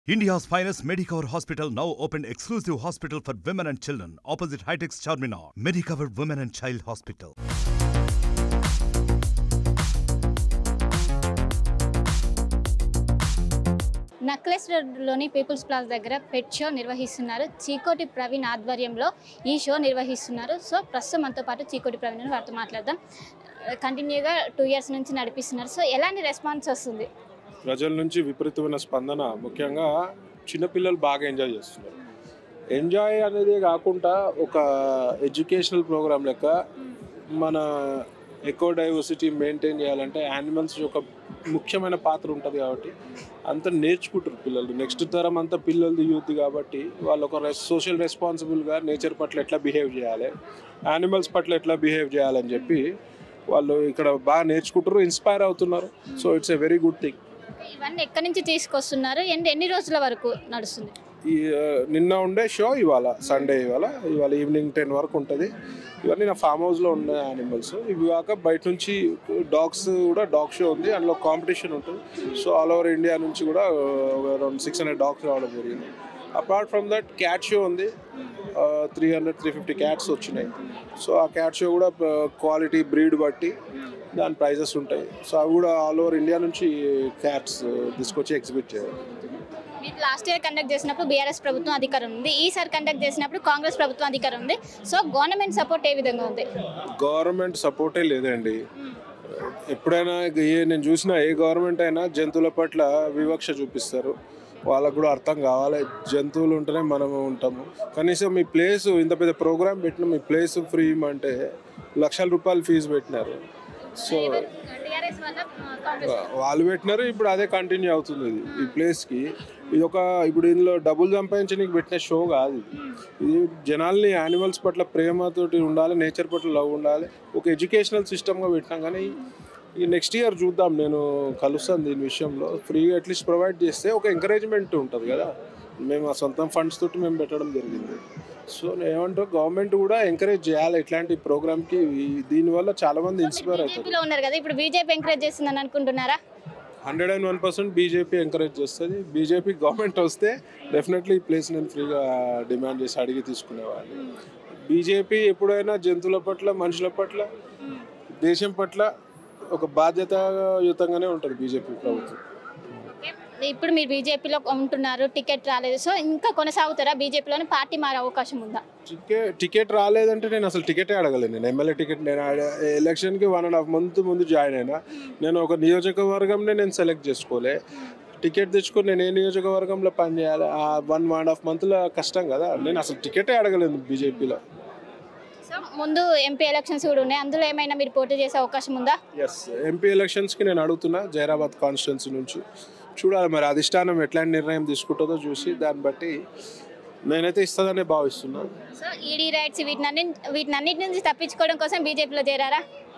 India's finest Medicover Hospital now opened exclusive hospital for women and children opposite Hightex Charminar. Medicover Women and Child Hospital. Necklace రోడ్లోని People's Plaza దగ్గర pet show నిర్వహిస్తున్నారు చీకోటి ప్రవీణ్ ఆధ్వర్యంలో ఈ show నిర్వహిస్తున్నారు so ప్రస్తుతం మనతో పాటు చీకోటి ప్రవీణ్ అని వారితో మాట్లాడదాం కంటిన్యూగా టూ ఇయర్స్ నుంచి నడిపిస్తున్నారు సో ఎలాంటి రెస్పాన్స్ వస్తుంది ప్రజల నుంచి విపరీతమైన స్పందన ముఖ్యంగా చిన్నపిల్లలు బాగా ఎంజాయ్ చేస్తున్నారు ఎంజాయ్ అనేది కాకుండా ఒక ఎడ్యుకేషనల్ ప్రోగ్రామ్ లెక్క మన ఎకో డైవర్సిటీ మెయింటైన్ చేయాలంటే యానిమల్స్ యొక్క ముఖ్యమైన పాత్ర ఉంటుంది కాబట్టి అంతా నేర్చుకుంటారు పిల్లలు నెక్స్ట్ తరం అంతా పిల్లలది యూత్ కాబట్టి వాళ్ళు ఒక సోషల్ రెస్పాన్సిబుల్గా నేచర్ పట్ల ఎట్లా బిహేవ్ చేయాలి యానిమల్స్ పట్ల ఎట్లా బిహేవ్ చేయాలని చెప్పి వాళ్ళు ఇక్కడ బాగా నేర్చుకుంటారు ఇన్స్పైర్ అవుతున్నారు so it's a very good thing ఇవన్నీ ఎక్కడి నుంచి తీసుకొస్తున్నారు అండ్ ఎన్ని రోజుల వరకు నడుస్తుంది ఈ ఆ, నిన్న ఉండే షో ఇవాళ సండే ఇవాళ ఇవాళ ఈవినింగ్ టెన్ వరకు ఉంటుంది ఇవన్నీ నా ఫామ్ హౌస్లో ఉండే యానిమల్స్ ఇవి కాక బయట నుంచి డాగ్స్ కూడా డాగ్ షో ఉంది అందులో కాంపిటీషన్ ఉంటుంది సో ఆల్ ఓవర్ ఇండియా నుంచి కూడా అరౌండ్ సిక్స్ హండ్రెడ్ డాగ్స్ రావడం జరిగింది apart from that cat show ఉంది three hundred three fifty cats వచ్చినాయి సో ఆ క్యాట్ షో కూడా క్వాలిటీ బ్రీడ్ బట్టి దాని ప్రైజెస్ ఉంటాయి సో అవి కూడా ఆల్ ఓవర్ ఇండియా నుంచి క్యాట్స్ తీసుకొచ్చి ఎగ్జిబిట్ చేయాలి మీరు లాస్ట్ ఇయర్ కండక్ట్ చేసినప్పుడు బీఆర్ఎస్ ప్రభుత్వం అధికారం ఉంది ఈసారి కండక్ట్ చేసినప్పుడు కాంగ్రెస్ ప్రభుత్వం అధికారం ఉంది సో గవర్నమెంట్ సపోర్ట్ ఏ విధంగా ఉంది గవర్నమెంట్ సపోర్టే లేదండి ఎప్పుడైనా ఏ నేను చూసిన ఏ గవర్నమెంట్ అయినా జంతువుల పట్ల వివక్ష చూపిస్తారు వాళ్ళకు కూడా అర్థం కావాలి జంతువులు ఉంటేనే మనము ఉంటాము కనీసం మీ ప్లేస్ ఇంత పెద్ద ప్రోగ్రామ్ పెట్టిన మీ ప్లేస్ ఫ్రీ అంటే లక్షల రూపాయలు ఫీజు పెట్టినారు సో టీఆర్ఎస్ వల్ల కాంగ్రెస్ వాళ్ళు పెట్టినారు ఇప్పుడు అదే కంటిన్యూ అవుతుంది ఇది ఈ ప్లేస్కి ఇది ఒక ఇప్పుడు ఇందులో డబ్బులు సంపాదించడానికి పెట్టిన షో కాదు ఇది. ఇది జనాల్ని యానిమల్స్ పట్ల ప్రేమతోటి ఉండాలి నేచర్ పట్ల లవ్ ఉండాలి ఒక ఎడ్యుకేషనల్ సిస్టమ్గా పెట్టినాం కానీ ఈ నెక్స్ట్ ఇయర్ చూద్దాం నేను కలుస్తాను దీని విషయంలో ఫ్రీగా అట్లీస్ట్ ప్రొవైడ్ చేస్తే ఒక ఎంకరేజ్మెంట్ ఉంటుంది కదా మేము ఆ సొంతం ఫండ్స్ తోటి మేము పెట్టడం జరిగింది సో నేను ఏమంటారు గవర్నమెంట్ కూడా ఎంకరేజ్ చేయాలి ఇట్లాంటి ప్రోగ్రామ్కి దీనివల్ల చాలామంది ఇన్స్పైర్ అవుతారు బీజేపీలో ఉన్నారు కదా ఇప్పుడు బీజేపీ ఎంకరేజ్ చేస్తుందని అనుకుంటున్నారా hundred and one percent BJP encourage చేస్తుంది బీజేపీ గవర్నమెంట్ వస్తే డెఫినెట్లీ ఈ ప్లేస్ నేను ఫ్రీగా డిమాండ్ చేసి అడిగి తీసుకునేవాడిని బీజేపీ ఎప్పుడైనా జంతువుల పట్ల మనుషుల పట్ల దేశం పట్ల ఒక బాధ్యతాయుతంగానే ఉంటుంది బీజేపీ ప్రభుత్వం ఇప్పుడు మీరు బీజేపీలో ఉంటున్నారు టికెట్ రాలేదు సో ఇంకా కొనసాగుతారా బీజేపీలోని పార్టీ మారే అవకాశం ఉందా టికెట్ టికెట్ రాలేదంటే నేను అసలు టికెటే అడగలేను నేను ఎమ్మెల్యే టికెట్ నేను ఆడ- ఎలక్షన్కి వన్ అండ్ హాఫ్ మంత్ ముందు జాయిన్ అయినా నేను ఒక నియోజకవర్గంనే నేను సెలెక్ట్ చేసుకోలే టికెట్ తెచ్చుకొని నేను ఏ నియోజకవర్గంలో పనిచేయాలి ఆ వన్ వన్ అండ్ హాఫ్ మంత్లో కష్టం కదా నేను అసలు టికెటే అడగలేదు బీజేపీలో సో ముందు ఎంపీ ఎలక్షన్స్ కూడా ఉన్నాయి అందులో ఏమైనా మీరు పోటీ చేసే అవకాశం ఉందా ఎస్ ఎంపీ ఎలక్షన్స్కి నేను అడుగుతున్నా జైరాబాద్ కాన్స్టిట్యున్సీ నుంచి చూడాలి మరి అధిష్టానం ఎట్లాంటి నిర్ణయం తీసుకుంటుందో చూసి దాన్ని బట్టి నేనైతే ఇస్తుందనే భావిస్తున్నాను సో ఈడీ రైట్స్ వీటిని వీటినన్నిటి నుంచి తప్పించుకోవడం కోసం బీజేపీలో చేరారా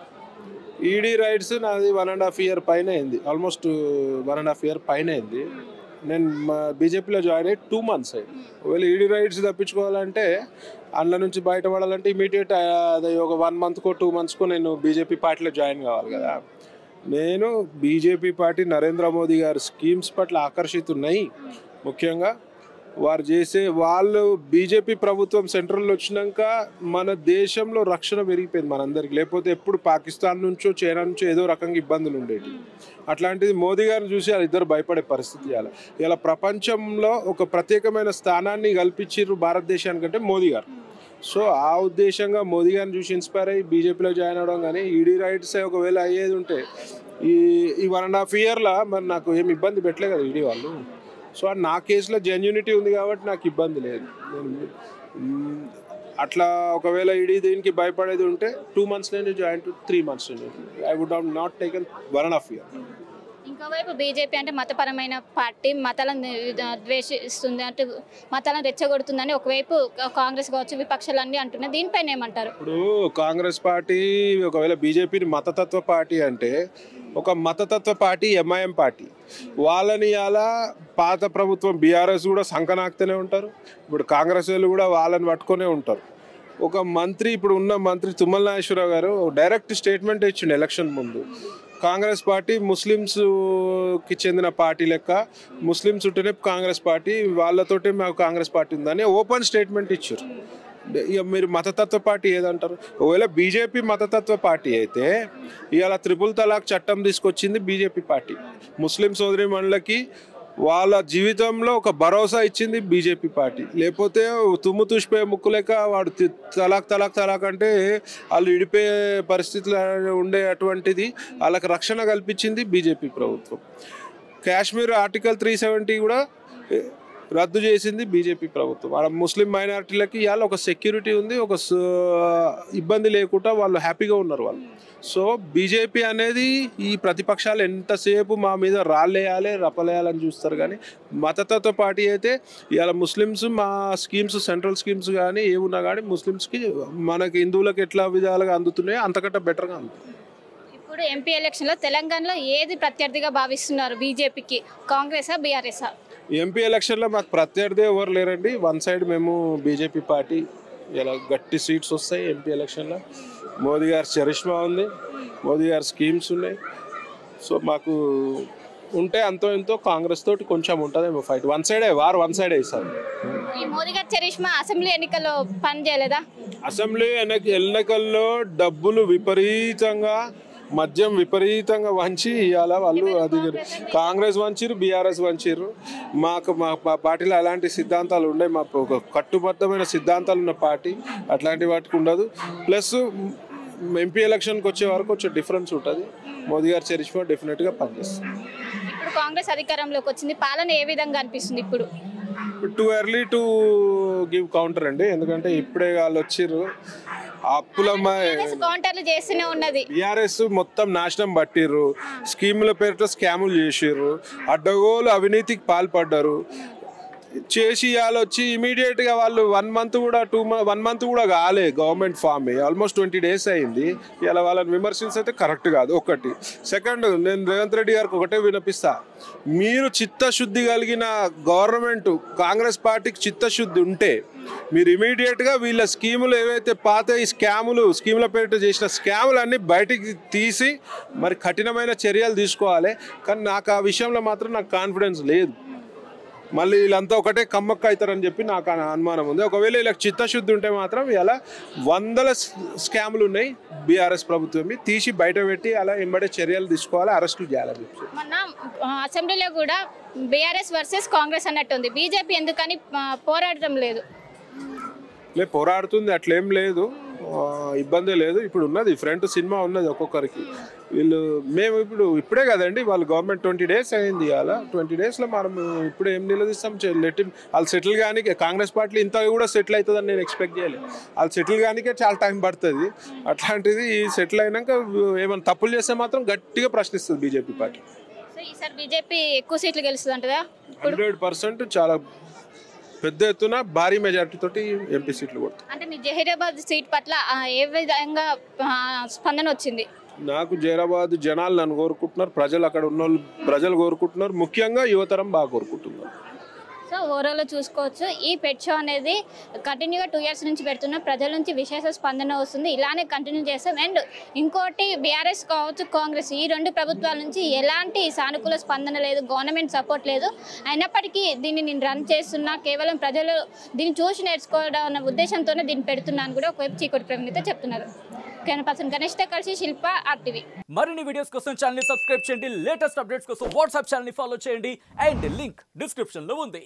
ఈడీ రైడ్స్ నాది వన్ అండ్ హాఫ్ ఇయర్ పైన అయింది almost one and half year పైన అయింది నేను మా బీజేపీలో జాయిన్ అయ్యి టూ మంత్స్ అయ్యింది ఒకవేళ ఈడీ రైడ్స్ తప్పించుకోవాలంటే అందులో నుంచి బయటపడాలంటే ఇమీడియట్ అది ఒక వన్ మంత్కో టూ మంత్స్కో నేను బీజేపీ పార్టీలో జాయిన్ కావాలి కదా నేను బీజేపీ పార్టీ నరేంద్ర మోదీ గారి స్కీమ్స్ పట్ల ఆకర్షితున్నాయి ముఖ్యంగా వారు చేసే వాళ్ళు బీజేపీ ప్రభుత్వం సెంట్రల్లో వచ్చినాక మన దేశంలో రక్షణ పెరిగిపోయింది మనందరికి లేకపోతే ఎప్పుడు పాకిస్తాన్ నుంచో చైనా నుంచో ఏదో రకంగా ఇబ్బందులు ఉండేవి అట్లాంటిది మోదీ గారిని చూసి వాళ్ళు ఇద్దరు భయపడే పరిస్థితి ఇవాళ ఇలా ప్రపంచంలో ఒక ప్రత్యేకమైన స్థానాన్ని కల్పించారు భారతదేశానికంటే మోదీ గారు సో ఆ ఉద్దేశంగా మోదీ గారిని చూసి ఇన్స్పైర్ అయ్యి బీజేపీలో జాయిన్ అవడం కానీ ఈడీ రైట్స్ ఒకవేళ అయ్యేది ఉంటే ఈ ఈ వన్ అండ్ హాఫ్ ఇయర్లో మరి నాకు ఏమి ఇబ్బంది పెట్టలే కదా ఈడీ వాళ్ళు సో నా కేసులో జెన్యూనిటీ ఉంది కాబట్టి నాకు ఇబ్బంది లేదు నేను మ్, అట్లా ఒకవేళ ఈడీ దీనికి భయపడేది ఉంటే టూ మంత్స్ నుంచి జాయిన్ టు త్రీ మంత్స్ నుంచి I would have not taken one and half year ఇంకోవైపు బీజేపీ అంటే మతపరమైన పార్టీ మతాలను ద్వేషిస్తుంది అంటే మతాలను రెచ్చగొడుతుందని ఒకవైపు కాంగ్రెస్ కావచ్చు విపక్షాలన్నీ అంటున్నాయి దీనిపైన ఏమంటారు ఇప్పుడు కాంగ్రెస్ పార్టీ ఒకవేళ బీజేపీని మతతత్వ పార్టీ అంటే ఒక మతతత్వ పార్టీ ఎంఐఎం పార్టీ వాళ్ళని అలా పాత ప్రభుత్వం బీఆర్ఎస్ కూడా సంకనాక్తూనే ఉంటారు ఇప్పుడు కాంగ్రెస్ వాళ్ళు కూడా వాళ్ళని పట్టుకునే ఉంటారు ఒక మంత్రి ఇప్పుడు ఉన్న మంత్రి తుమ్మల నాగేశ్వరరావు గారు డైరెక్ట్ స్టేట్మెంట్ ఇచ్చిండు ఎలక్షన్ ముందు కాంగ్రెస్ పార్టీ ముస్లిమ్స్కి చెందిన పార్టీ లెక్క ముస్లిమ్స్ ఉంటేనే కాంగ్రెస్ పార్టీ వాళ్ళతోటే మాకు కాంగ్రెస్ పార్టీ ఉందని ఓపెన్ స్టేట్మెంట్ ఇచ్చారు ఇక మీరు మతతత్వ పార్టీ ఏదంటారు ఒకవేళ బీజేపీ మతతత్వ పార్టీ అయితే ఇవాళ త్రిపుల్ తలాక్ చట్టం తీసుకొచ్చింది బీజేపీ పార్టీ ముస్లిం సోదరి వాళ్ళ జీవితంలో ఒక భరోసా ఇచ్చింది బీజేపీ పార్టీ లేకపోతే తుమ్ము తుష్పోయే ముక్కు లెక్క వాడు తి- తలాక్ తలాక్ తలాక్ అంటే వాళ్ళు ఇడిపోయే పరిస్థితులు ఉండే అటువంటిది వాళ్ళకి రక్షణ కల్పించింది బీజేపీ ప్రభుత్వం కాశ్మీర్ ఆర్టికల్ త్రీ సెవెంటీ కూడా ఏ, రద్దు చేసింది బీజేపీ ప్రభుత్వం ఆడ ముస్లిం మైనారిటీలకి ఇవాళ ఒక సెక్యూరిటీ ఉంది ఒక స- ఇబ్బంది లేకుండా వాళ్ళు హ్యాపీగా ఉన్నారు వాళ్ళు సో బీజేపీ అనేది ఈ ప్రతిపక్షాలు ఎంతసేపు మా మీద రాళ్ళేయాలి రపలేయాలని చూస్తారు కానీ మతతత్వ పార్టీ అయితే ఇవాళ ముస్లిమ్స్ మా స్కీమ్స్ సెంట్రల్ స్కీమ్స్ కానీ ఏమున్నా కానీ ముస్లిమ్స్కి మనకి హిందువులకు ఎట్లా విధాలుగా అందుతున్నాయో అంతకంటే బెటర్గా అందుతుంది ఇప్పుడు ఎంపీ ఎలక్షన్లో తెలంగాణలో ఏది ప్రత్యర్థిగా భావిస్తున్నారు బీజేపీకి కాంగ్రెసా బీఆర్ఎస్ఆ ఎంపీ ఎలక్షన్లో మాకు ప్రత్యర్థి ఎవరు లేరండి వన్ సైడ్ మేము బీజేపీ పార్టీ ఇలా గట్టి సీట్స్ వస్తాయి ఎంపీ ఎలక్షన్లో మోదీ గారి చరిష్మా ఉంది మోదీ గారి స్కీమ్స్ ఉన్నాయి సో మాకు ఉంటే అంతో ఎంతో కాంగ్రెస్ తోటి కొంచెం ఉంటుందేమో ఫైట్ వన్ సైడే వార్ వన్ సైడే సార్ ఈ మోదీ గారి చరిష్మా అసెంబ్లీ ఎన్నికల్లో పని చేయలేదా అసెంబ్లీ ఎన్నిక ఎన్నికల్లో డబ్బులు విపరీతంగా మద్యం విపరీతంగా వంచి ఇవాళ వాళ్ళు అది కాంగ్రెస్ వంచిరు బీఆర్ఎస్ వంచిరు మాకు మా మా పార్టీలో అలాంటి సిద్ధాంతాలు ఉండే మాకు ఒక కట్టుబద్ధమైన సిద్ధాంతాలు ఉన్న పార్టీ అట్లాంటి వాటికి ఉండదు ప్లస్ ఎంపీ ఎలక్షన్కి వచ్చే వరకు కొంచెం డిఫరెన్స్ ఉంటుంది మోదీ గారు చరిష్మా డెఫినెట్గా పనిచేస్తుంది ఇప్పుడు కాంగ్రెస్ అధికారంలోకి వచ్చింది పాలన ఏ విధంగా అనిపిస్తుంది ఇప్పుడు too early to give counter అండి ఎందుకంటే ఇప్పుడే వాళ్ళు వచ్చిర్రు అప్పులమ్మ కాంగ్రెస్ కౌంటర్లు చేస్తూనే ఉన్నది టీఆర్ఎస్ మొత్తం నాశనం పట్టిర్రు స్కీముల పేరుతో స్కాములు చేసిర్రు అడ్డగోలు అవినీతికి పాల్పడ్డారు చేసి ఇవాళ వచ్చి ఇమీడియట్ గా వాళ్ళు వన్ మంత్ కూడా టూ వన్ మంత్ కూడా కాలే government form almost twenty days అయింది ఇలా వాళ్ళని విమర్శించి అయితే కరెక్ట్ కాదు ఒకటి సెకండ్ నేను రేవంత్ రెడ్డి గారికి ఒకటే వినిపిస్తా మీరు చిత్తశుద్ధి కలిగిన గవర్నమెంట్ కాంగ్రెస్ పార్టీకి చిత్తశుద్ధి ఉంటే మీరు ఇమీడియట్ గా వీళ్ళ స్కీములు ఏవైతే పాత ఈ స్కాములు స్కీముల పేరిట చేసిన స్కాములు అన్ని బయటికి తీసి మరి కఠినమైన చర్యలు తీసుకోవాలి కానీ నాకు ఆ విషయంలో మాత్రం నాకు కాన్ఫిడెన్స్ లేదు మళ్ళీ వీళ్ళంతా ఒకటే కమ్మక్క అవుతారని చెప్పి నాకు ఆ అనుమానం ఉంది ఒకవేళ వీళ్ళకి చిత్తశుద్ధి ఉంటే మాత్రం ఇలా వందల స్- స్కాములు ఉన్నాయి బీఆర్ఎస్ ప్రభుత్వం తీసి బయట పెట్టి అలా ఎంబడే చర్యలు తీసుకోవాలి అరెస్టులు చేయాలని చెప్పి మొన్న ఆ, అసెంబ్లీలో కూడా బీఆర్ఎస్ వర్సెస్ కాంగ్రెస్ అన్నట్టు ఉంది బీజేపీ ఎందుకని ఆ, పోరాడటం లేదు లే పోరాడుతుంది అట్లేం లేదు ఆ, ఇబ్బంది లేదు ఇప్పుడు ఉన్నది ఫ్రంట్ సినిమా ఉన్నది ఒక్కొక్కరికి వీళ్ళు మేము ఇప్పుడు ఇప్పుడే కదండి వాళ్ళు గవర్నమెంట్ ట్వంటీ డేస్ అయింది అలా ట్వంటీ డేస్లో మనం ఇప్పుడు ఏం నిలదీస్తాం లెట్ వాళ్ళు సెటిల్ కానీ కాంగ్రెస్ పార్టీ ఇంత కూడా సెటిల్ అవుతుందని నేను ఎక్స్పెక్ట్ చేయలేదు వాళ్ళు సెటిల్ కానికే చాలా టైం పడుతుంది అట్లాంటిది సెటిల్ అయినాక ఏమైనా తప్పులు చేస్తే మాత్రం గట్టిగా ప్రశ్నిస్తుంది బీజేపీ పార్టీ సో ఈసారి బీజేపీ ఎక్కువ సీట్లు గెలుస్తుంది అంటదా ఇప్పుడు హండ్రెడ్ పర్సెంట్ చాలా పెద్ద ఎత్తున భారీ మెజార్టీ తోటి ఎంపీ సీట్లు కొడుతుంది అంటే మీ జహీరాబాద్ సీట్ పట్ల ఆ, ఏ విధంగా ఆ, స్పందన వచ్చింది నాకు జైరాబాద్ జనాలు నన్ను కోరుకుంటున్నారు ప్రజలు అక్కడ ఉన్న వాళ్ళు ప్రజలు కోరుకుంటున్నారు ముఖ్యంగా యువతరం బాగా కోరుకుంటున్నారు సో ఓవరాల్ చూసుకోవచ్చు ఈ పెట్ షో అనేది కంటిన్యూగా టూ ఇయర్స్ నుంచి పెడుతున్న ప్రజల నుంచి విశేష స్పందన వస్తుంది ఇలానే కంటిన్యూ చేస్తాం అండ్ ఇంకోటి బీఆర్ఎస్ కావచ్చు కాంగ్రెస్ ఈ రెండు ప్రభుత్వాల నుంచి ఎలాంటి సానుకూల స్పందన లేదు గవర్నమెంట్ సపోర్ట్ లేదు అయినప్పటికీ దీన్ని నేను రన్ చేస్తున్నా కేవలం ప్రజలు దీన్ని చూసి నేర్చుకోవడం అన్న ఉద్దేశంతోనే దీన్ని పెడుతున్నాను కూడా ఒకవైపు చీకటి ప్రవీణ్తో చెప్తున్నారు కెన్ పర్సన్ గణేష్తో కలిసి శిల్ప ఆర్టీవీ మరిన్ని వీడియోస్ కోసం ఛానల్ సబ్స్క్రైబ్ చేయండి లేటెస్ట్ అప్డేట్స్ కోసం వాట్సాప్ ఛానల్ ఫాలో చేయండి అండ్ లింక్ డిస్క్రిప్షన్ లో ఉంది